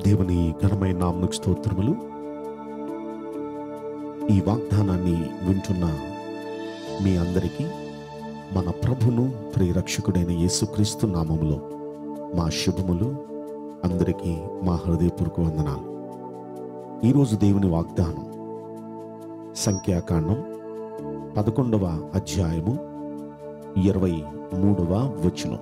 దేవుని ఘనమైన నామకు స్తోత్రములు ఈ వాగ్దానాన్ని వింటున్న మీ అందరికీ మన ప్రభును ప్రియరక్షకుడైన యేసుక్రీస్తు నామములో మా శుభములు అందరికీ మా హృదయపూర్వక వందనాలు ఈరోజు దేవుని వాగ్దానం సంఖ్యాకాండం పదకొండవ అధ్యాయము ఇరవై మూడవ వచనం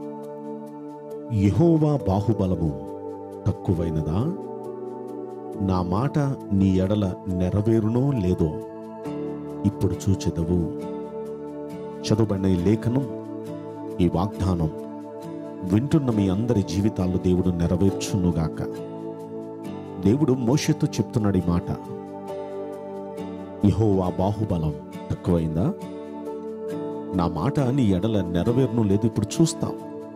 యెహోవా బాహుబలము తక్కువైనదా నా మాట నీ ఎడల నెరవేరునో లేదో ఇప్పుడు చూచెదవు చదువుబడిన ఈ లేఖనం ఈ వాగ్దానం వింటున్న మీ అందరి జీవితాల్లో దేవుడు నెరవేర్చునుగాక దేవుడు మోషతో చెప్తున్నాడు ఈ మాట యెహోవా బాహుబలం తక్కువైందా నా మాట నీ ఎడల నెరవేరును లేదు ఇప్పుడు చూస్తాం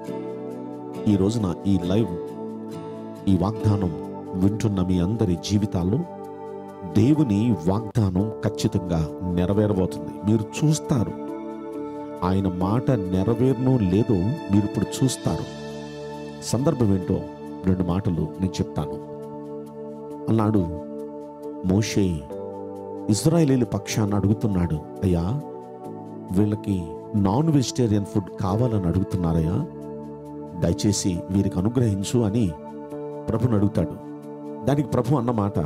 ఈ రోజున ఈ లైవ్ ఈ వాగ్దానం వింటున్న మీ అందరి జీవితాల్లో దేవుని వాగ్దానం ఖచ్చితంగా నెరవేరబోతుంది మీరు చూస్తారు ఆయన మాట నెరవేరునో లేదో మీరు ఇప్పుడు చూస్తారు సందర్భం ఏంటో రెండు మాటలు నేను చెప్తాను అన్నాడు మోషే ఇజ్రాయేలీల పక్షాన్ని అడుగుతున్నాడు అయ్యా వీళ్ళకి నాన్ వెజిటేరియన్ ఫుడ్ కావాలని అడుగుతున్నారయ్యా దయచేసి వీరికి అనుగ్రహించు అని ప్రభుని అడుగుతాడు దానికి ప్రభు అన్నమాట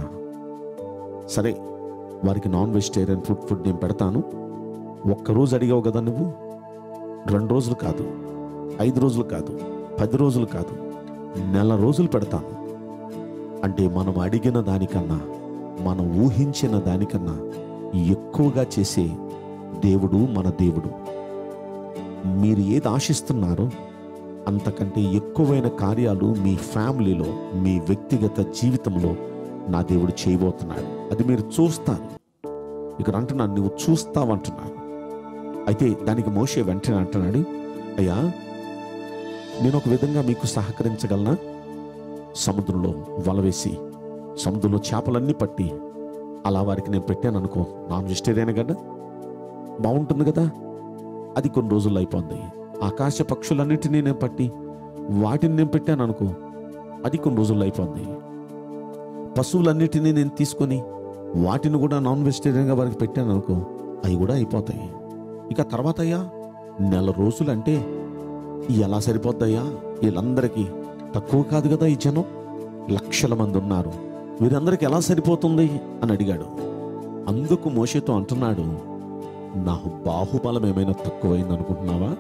సరే వారికి నాన్ వెజిటేరియన్ ఫుడ్ ఫుడ్ నేను పెడతాను ఒక్కరోజు అడిగావు కదా నువ్వు రెండు రోజులు కాదు ఐదు రోజులు కాదు పది రోజులు కాదు నెల రోజులు పెడతాను అంటే మనం అడిగిన దానికన్నా మనం ఊహించిన దానికన్నా ఎక్కువగా చేసే దేవుడు మన దేవుడు మీరు ఏది ఆశిస్తున్నారో అంతకంటే ఎక్కువైన కార్యాలు మీ ఫ్యామిలీలో మీ వ్యక్తిగత జీవితంలో నా దేవుడు చేయబోతున్నాడు అది మీరు చూస్తారు ఇక్కడ అంటున్నాను నువ్వు చూస్తావంటున్నాను అయితే దానికి మోసే వెంటనే అంటున్నాడు అయ్యా నేను ఒక విధంగా మీకు సహకరించగలనా సముద్రంలో వల వేసి సముద్రంలో చేపలన్నీ పట్టి అలా వారికి నేను పెట్టాను అనుకో నాన్ వెజిటేరియన్ కదా బాగుంటుంది కదా అది కొన్ని రోజుల్లో అయిపోయింది ఆకాశ పక్షులన్నిటినీ నేను పట్టి వాటిని నేను పెట్టాను అనుకో అది కొన్ని రోజుల్లో అయిపోయింది పశువులన్నిటినీ నేను తీసుకొని వాటిని కూడా నాన్ వెజిటేరియన్గా వారికి పెట్టాను అనుకో అవి కూడా అయిపోతాయి ఇక తర్వాత అయ్యా నెల రోజులు అంటే ఎలా సరిపోద్దయ్యా వీళ్ళందరికీ తక్కువ కాదు కదా ఈ జనం లక్షల మంది ఉన్నారు వీరందరికీ ఎలా సరిపోతుంది అని అడిగాడు అందుకు మోషేతో అంటున్నాడు నా బాహుబలం ఏమైనా తక్కువైంది అనుకుంటున్నావా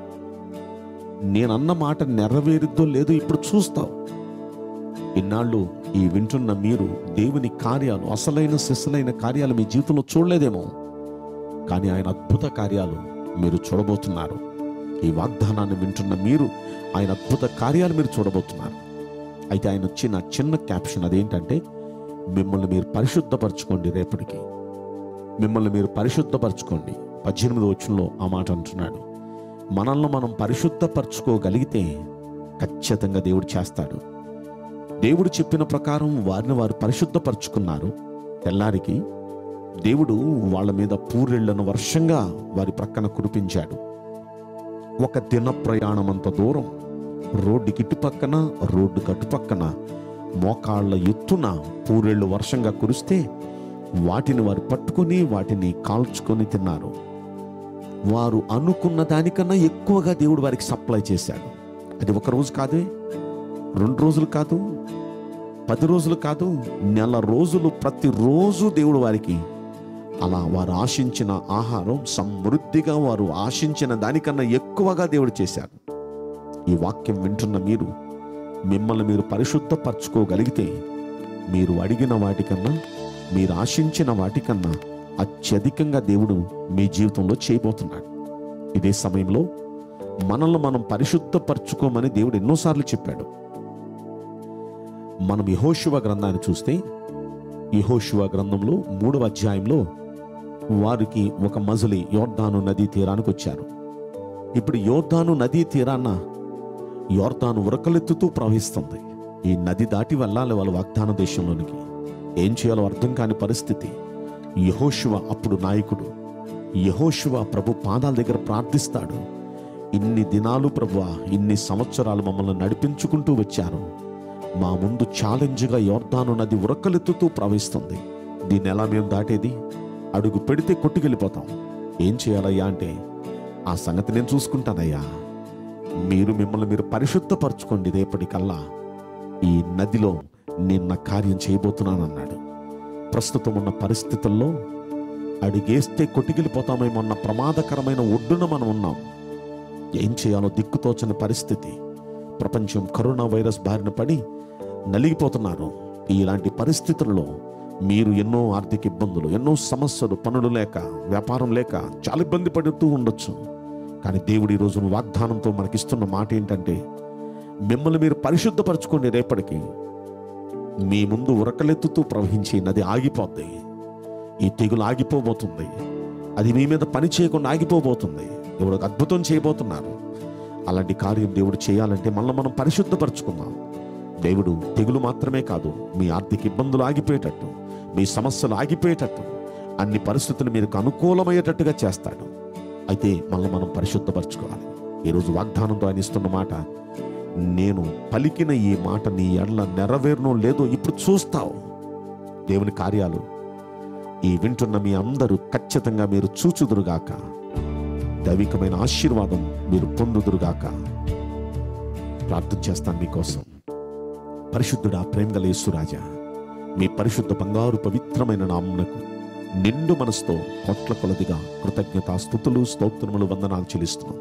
నేనన్న మాట నెరవేరుద్దో లేదో ఇప్పుడు చూస్తావు ఇన్నాళ్ళు ఈ వింటున్న మీరు దేవుని కార్యాలు అసలైన సిసలైన కార్యాలు మీ జీవితంలో చూడలేదేమో కానీ ఆయన అద్భుత కార్యాలు మీరు చూడబోతున్నారు ఈ వాగ్దానాన్ని వింటున్న మీరు ఆయన అద్భుత కార్యాలు మీరు చూడబోతున్నారు అయితే ఆయన వచ్చిన చిన్న క్యాప్షన్ అదేంటంటే మిమ్మల్ని మీరు పరిశుద్ధపరచుకోండి రేపటికి మిమ్మల్ని మీరు పరిశుద్ధపరచుకోండి పద్దెనిమిది వచ్చంలో ఆ మాట అంటున్నాడు మనల్ని మనం పరిశుద్ధపరచుకోగలిగితే ఖచ్చితంగా దేవుడు చేస్తాడు దేవుడు చెప్పిన ప్రకారం వారిని వారు పరిశుద్ధపరచుకున్నారు తెల్లారికి దేవుడు వాళ్ళ మీద పూరెళ్లను వర్షంగా వారి ప్రక్కన కురిపించాడు ఒక దిన ప్రయాణం అంత దూరం రోడ్డుకి ఇటు పక్కన రోడ్డు కటు పక్కన మోకాళ్ళ ఎత్తున పూరెళ్ళు వర్షంగా కురిస్తే వాటిని వారు పట్టుకొని వాటిని కాల్చుకొని తిన్నారు వారు అనుకున్న దానికన్నా ఎక్కువగా దేవుడు వారికి సప్లై చేశాడు అది ఒక రోజు కాదే రెండు రోజులు కాదు పది రోజులు కాదు నెల రోజులు ప్రతిరోజు దేవుడు వారికి అలా వారు ఆశించిన ఆహారం సమృద్ధిగా వారు ఆశించిన దానికన్నా ఎక్కువగా దేవుడు చేశాడు ఈ వాక్యం వింటున్న మీరు మిమ్మల్ని మీరు పరిశుద్ధపరచుకోగలిగితే మీరు అడిగిన వాటికన్నా మీరు ఆశించిన వాటికన్నా అత్యధికంగా దేవుడు మీ జీవితంలో చేయబోతున్నాడు ఇదే సమయంలో మనల్ని మనం పరిశుద్ధపరచుకోమని దేవుడు ఎన్నోసార్లు చెప్పాడు మనం యహోశివ గ్రంథాన్ని చూస్తే యహోశివ గ్రంథంలో మూడవ అధ్యాయంలో వారికి ఒక మజిలి యోర్ధాను నదీ తీరానికి వచ్చారు ఇప్పుడు యోర్ధాను నదీ తీరాన యోర్ధాను ఉరకలెత్తుతూ ప్రవహిస్తుంది ఈ నది దాటి వెళ్ళాలి వాళ్ళ వాగ్దాన దేశంలోనికి ఏం చేయాలో అర్థం కాని పరిస్థితి యహోశివ అప్పుడు నాయకుడు యహోశివ ప్రభు పాదాల దగ్గర ప్రార్థిస్తాడు ఇన్ని దినాలు ప్రభువా ఇన్ని సంవత్సరాలు మమ్మల్ని నడిపించుకుంటూ వచ్చారు మా ముందు ఛాలెంజ్గా యోర్దాను నది ఉరకలెత్తుతూ ప్రవహిస్తుంది దీన్ని ఎలా మేము దాటేది అడుగు పెడితే కొట్టుకెళ్ళిపోతాం ఏం చేయాలయ్యా అంటే ఆ సంగతి నేను చూసుకుంటానయ్యా మీరు మిమ్మల్ని మీరు పరిశుద్ధపరచుకోండి రేపటికల్లా ఈ నదిలో నేను నా కార్యం చేయబోతున్నానన్నాడు ప్రస్తుతం ఉన్న పరిస్థితుల్లో అడిగేస్తే కొట్టుకెళ్ళిపోతామేమో అన్న ప్రమాదకరమైన ఒడ్డున మనం ఉన్నాం ఏం చేయాలో దిక్కుతోచని పరిస్థితి ప్రపంచం కరోనా వైరస్ బారిన పడి నలిగిపోతున్నారు ఇలాంటి పరిస్థితుల్లో మీరు ఎన్నో ఆర్థిక ఇబ్బందులు ఎన్నో సమస్యలు పనులు లేక వ్యాపారం లేక చాలా ఇబ్బంది పడుతూ ఉండొచ్చు కానీ దేవుడు ఈ రోజున వాగ్దానంతో మనకిస్తున్న మాట ఏంటంటే మిమ్మల్ని మీరు పరిశుద్ధపరచుకోండి రేపటికి మీ ముందు ఉరకలెత్తుతూ ప్రవహించే నది ఆగిపోద్ది ఈ తెగులు ఆగిపోబోతుంది అది మీ మీద పని చేయకుండా ఆగిపోబోతుంది దేవుడు ఒక అద్భుతం చేయబోతున్నారు అలాంటి కార్యం దేవుడు చేయాలంటే మనల్ని మనం పరిశుద్ధపరచుకుందాం దేవుడు తెగులు మాత్రమే కాదు మీ ఆర్థిక ఇబ్బందులు ఆగిపోయేటట్టు మీ సమస్యలు ఆగిపోయేటట్టు అన్ని పరిస్థితులు మీకు అనుకూలమయ్యేటట్టుగా చేస్తాడు అయితే మనల్ని మనం పరిశుద్ధపరచుకోవాలి ఈరోజు వాగ్దానంతో ఆయన ఇస్తున్న మాట నేను పలికిన ఈ మాట నీ ఎడల నెరవేరునో లేదో ఇప్పుడు చూస్తావు దేవుని కార్యాలు ఈ వింటున్న మీ అందరూ ఖచ్చితంగా మీరు చూచుదురుగాక దైవికమైన ఆశీర్వాదం మీరు పొందుదురుగాక ప్రార్థన చేస్తాను మీకోసం పరిశుద్ధుడా ప్రేమగల యేసురాజా మీ పరిశుద్ధ బంగారు పవిత్రమైన నామునకు నిండు మనసుతో కొట్ల కొలదిగా కృతజ్ఞత స్థుతులు స్తోత్రములు వందనాలు చెల్లిస్తున్నాం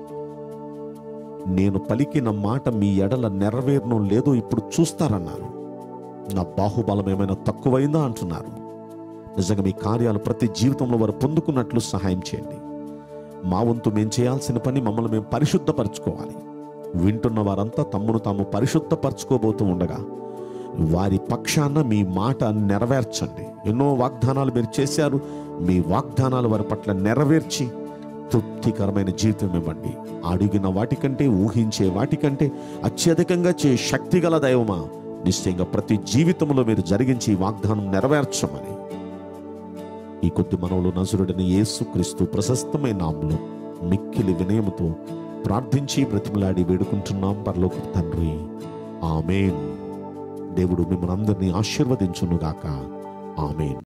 నేను పలికిన మాట మీ ఎడల నెరవేరను లేదో ఇప్పుడు చూస్తారన్నారు నా బాహుబలం ఏమైనా తక్కువైందా అంటున్నారు నిజంగా మీ కార్యాలు ప్రతి జీవితంలో వారు పొందుకున్నట్లు సహాయం చేయండి మా వంతు మేము చేయాల్సిన పని మమ్మల్ని మేము పరిశుద్ధపరచుకోవాలి వింటున్న వారంతా తమ్మును తాము పరిశుద్ధపరచుకోబోతూ ఉండగా వారి పక్షాన మీ మాట నెరవేర్చండి ఎన్నో వాగ్దానాలు మీరు చేశారు మీ వాగ్దానాలు వారి పట్ల నెరవేర్చి తృప్తికరమైన జీవితం ఇవ్వండి అడిగిన వాటికంటే ఊహించే వాటికంటే అత్యధికంగా చే శక్తి గల దైవమా నిశ్చయంగా ప్రతి జీవితంలో మీరు జరిగించి ఈ వాగ్దానం నెరవేర్చమని ఈ కొద్ది మనవులు నజరుడని యేసుక్రీస్తు ప్రశస్తమైన నామంలో మిక్కిలి వినయముతో ప్రార్థించి బ్రతిమలాడి వేడుకుంటున్నాం పరలోక తండ్రి ఆమెన్ దేవుడు మిమ్మల్ని అందరినీ ఆశీర్వదించునుగాక ఆమెన్